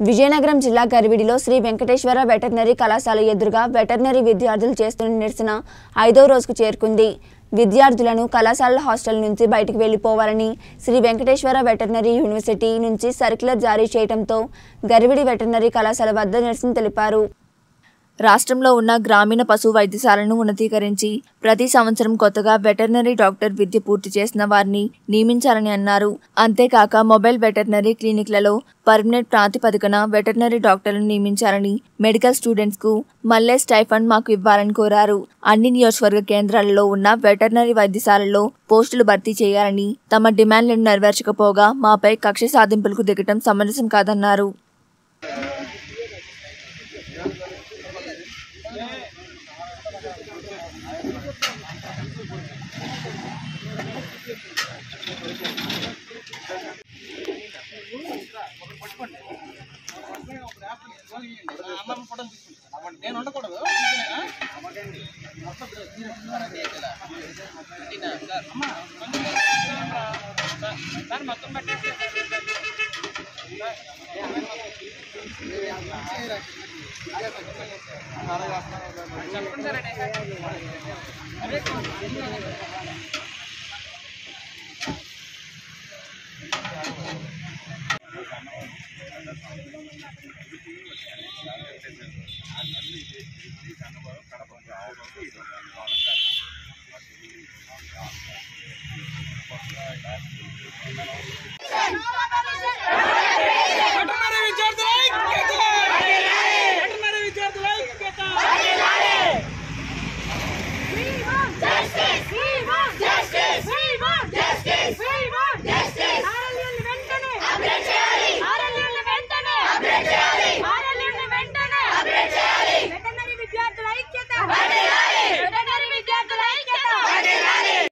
విజయనగరం జిల్లా గరివిడిలో శ్రీ వెంకటేశ్వర వెటర్నరీ కళాశాల ఎదురుగా వెటర్నరీ విద్యార్థులు చేస్తున్న నిరసన ఐదో రోజుకు చేరుకుంది విద్యార్థులను కళాశాలల హాస్టల్ నుంచి బయటకు వెళ్లిపోవాలని శ్రీ వెంకటేశ్వర వెటర్నరీ యూనివర్సిటీ నుంచి సర్క్యులర్ జారీ చేయడంతో గరివిడి వెటర్నరీ కళాశాల వద్ద నిరసన తెలిపారు రాష్ట్రంలో ఉన్న గ్రామీణ పశు వైద్యశాలను ఉన్నతీకరించి ప్రతి సంవత్సరం కొత్తగా వెటర్నరీ డాక్టర్ విద్య పూర్తి చేసిన వారిని నియమించాలని అన్నారు అంతేకాక మొబైల్ వెటర్నరీ క్లినిక్లలో పర్మనెంట్ ప్రాతిపదికన వెటర్నరీ డాక్టర్లను నియమించాలని మెడికల్ స్టూడెంట్స్ కు మల్లే స్టైఫండ్ మాకు ఇవ్వాలని కోరారు అన్ని నియోజకవర్గ కేంద్రాలలో ఉన్న వెటర్నరీ వైద్యశాలల్లో పోస్టులు భర్తీ చేయాలని తమ డిమాండ్లను నెరవేర్చకపోగా మాపై కక్ష సాధింపులకు దిగటం సమంజసం కాదన్నారు నేను ఉండకూడదు సార్ మొత్తం పెట్టండి చెప్పండి సార్ అదే